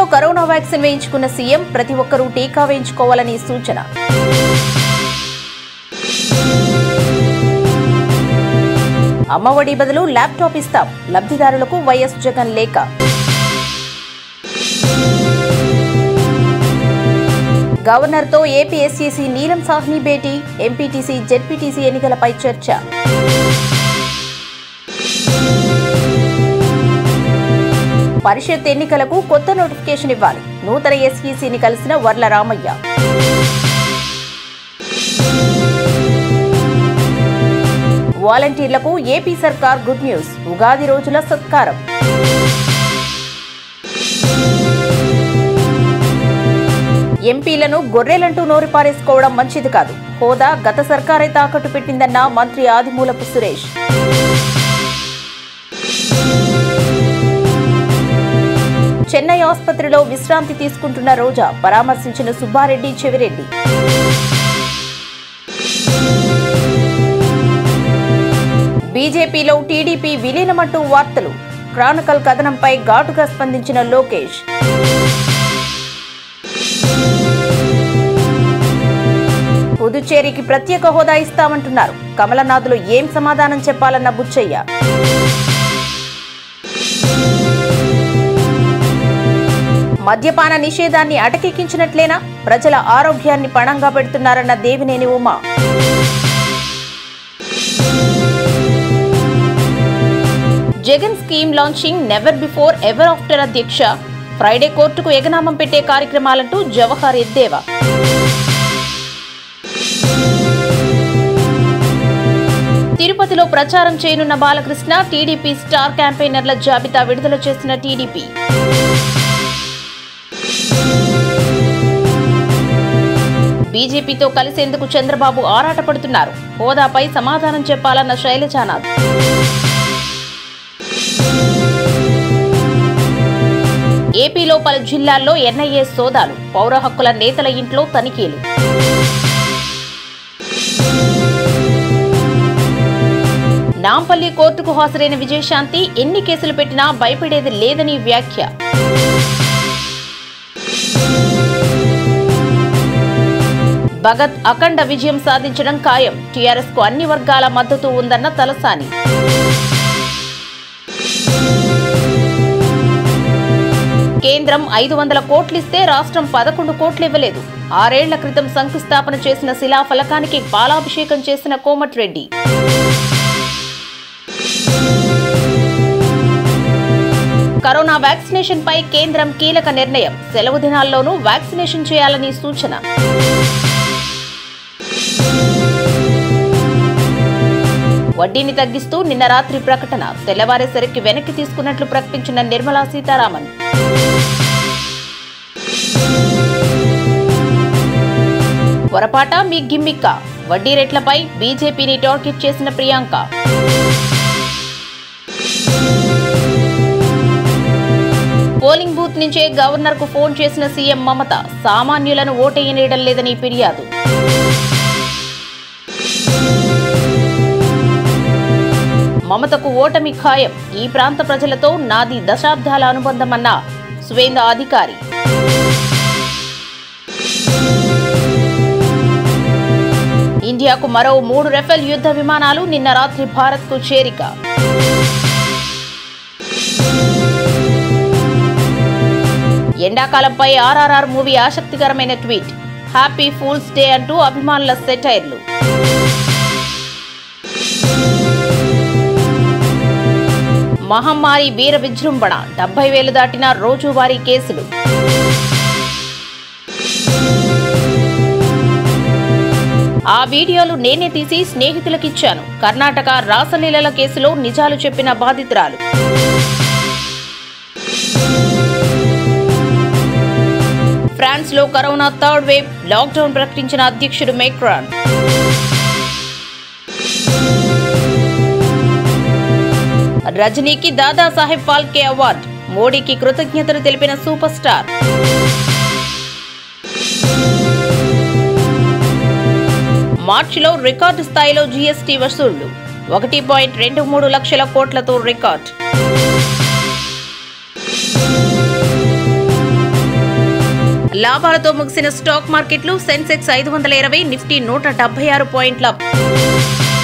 corona vaccine వేయించుకున్న CM ప్రతి ఒక్కరూ టీకా వేయించుకోవాలని సూచన అమ్మఒడి బదులు ల్యాప్టాప్ ఇస్తాం లబ్ధిదారులకు వైఎస్ జగన్ లేఖ గవర్నర్తో ఏపీఎస్సీసీ నీలం సాహ్ని భేటీ ఎంపీటీసీ జెడ్పీటీసీ ఎన్నికలపై చర్చ పరిషత్ ఎన్నికలకు కొత్త నోటిఫికేషన్ ఇవ్వాలి నూతన ఎస్ఈసీని కలిసిన వర్ల రామయ్య వాలంటీర్లకు ఏపీ సర్కార్ గుడ్ న్యూస్ ఉగాది రోజుల సత్కారం ఎంపీలను గొర్రెలంటూ నోరు పారేసుకోవడం మంచిది కాదు హోదా గత సర్కారే తాకట్టు పెట్టిందన్న మంత్రి ఆదిమూలపు సురేష్ చెన్నై ఆసుపత్రిలో విశ్రాంతి తీసుకుంటున్న రోజా పరామర్శించిన సుబ్బారెడ్డి చెవిరెడ్డి బీజేపీలో టీడీపీ విలీనమంటూ వార్తలు క్రానికల్ కథనంపై ఘాటుగా స్పందించిన లోకేష్ పుదుచ్చేరికి ప్రత్యేక హోదా ఇస్తామంటున్నారు కమలనాథులు ఏం సమాధానం చెప్పాలన్న బుచ్చయ్య మద్యపాన నిషేధాన్ని అటకెక్కించినట్లేనా ప్రజల ఆరోగ్యాన్ని పణంగా పెడుతున్నారన్న Devineni Uma Jagan scheme launching never before ever after అధ్యక్ష ఫ్రైడే కోర్టుకు ఎగనామం పెట్టే కార్యక్రమాలంటూ జవహర్ ఎద్దేవా తిరుపతిలో ప్రచారం చేయనున్న బాలకృష్ణ టీడీపీ స్టార్ క్యాంపెయినర్ల జాబితా విడుదల చేసిన టీడీపీ బీజేపీతో కలిసేందుకు చంద్రబాబు ఆరాటపడుతున్నారు హోదాపై సమాధానం చెప్పాలన్న శైలజానాథ్ ఏపీలో పలు జిల్లాల్లో ఎన్ఐఏ సోదాలు పౌర హక్కుల నేతల ఇంట్లో తనిఖీలు నాంపల్లి కోర్టుకు హాజరైన విజయశాంతి ఎన్ని కేసులు పెట్టినా భయపడేది లేదని వ్యాఖ్య భగత్ అఖండ విజయం సాధించడం ఖాయం టీఆర్ఎస్ కు అన్ని వర్గాల మద్దతు ఉందన్న తలసాని కేంద్రం ఐదు వందల కోట్లిస్తే రాష్ట్రం పదకొండు కోట్లు ఇవ్వలేదు ఆరేళ్ల క్రితం శంకుస్థాపన చేసిన శిలాఫలకానికి పాలాభిషేకం చేసిన కోమటిరెడ్డి కరోనా వ్యాక్సినేషన్ పై కేంద్రం కీలక నిర్ణయం సెలవు దినాల్లోనూ వ్యాక్సినేషన్ చేయాలని సూచన వడ్డీని తగ్గిస్తూ నిన్న రాత్రి ప్రకటన తెల్లవారేసరికి వెనక్కి తీసుకున్నట్లు ప్రకటించిన నిర్మలా సీతారామన్ పొరపాట మీ గిమ్మిక్క వడ్డీ రేట్లపై బీజేపీని టార్గెట్ చేసిన ప్రియాంక పోలింగ్ బూత్ నుంచే గవర్నర్ కు ఫోన్ చేసిన సీఎం మమత సామాన్యులను ఓటేయనీయడం లేదని ఫిర్యాదు మమతకు ఓటమి ఖాయం ఈ ప్రాంత ప్రజలతో నాది దశాబ్దాల అనుబంధమన్న సువేంద అధికారి ఇండియాకు మరో మూడు రెఫెల్ యుద్ధ విమానాలు నిన్న రాత్రి భారత్కు చేరిక ఎండాకాలంపై ఆర్ఆర్ఆర్ మూవీ ఆసక్తికరమైన ట్వీట్ హ్యాపీ ఫూల్స్ డే అంటూ అభిమానుల సెటైర్లు మహమ్మారి వీర విజృంభణ డెబ్బై వేలు దాటిన రోజువారీ కేసులు ఆ వీడియోలు నేనే తీసి స్నేహితులకిచ్చాను కర్ణాటక రాసలీలల కేసులో నిజాలు చెప్పిన బాధితురాలు ఫ్రాన్స్ లో కరోనా థర్డ్ వేవ్ లాక్డౌన్ ప్రకటించిన అధ్యక్షుడు మేక్రాన్ రజనీకి దాదాసాహెబ్ ఫాల్కే అవార్డు మోడీకి కృతజ్ఞతలు తెలిపిన సూపర్ స్టార్ మార్చిలో రికార్డు స్థాయిలో జీఎస్టీ వసూళ్లు ఒకటి పాయింట్ రెండు మూడు లక్షల కోట్లతో రికార్డ్ లాభాలతో ముగిసిన స్టాక్ మార్కెట్లు సెన్సెక్స్ ఐదు వందల ఇరవై నిఫ్టీ నూట డెబ్బై ఆరు పాయింట్ల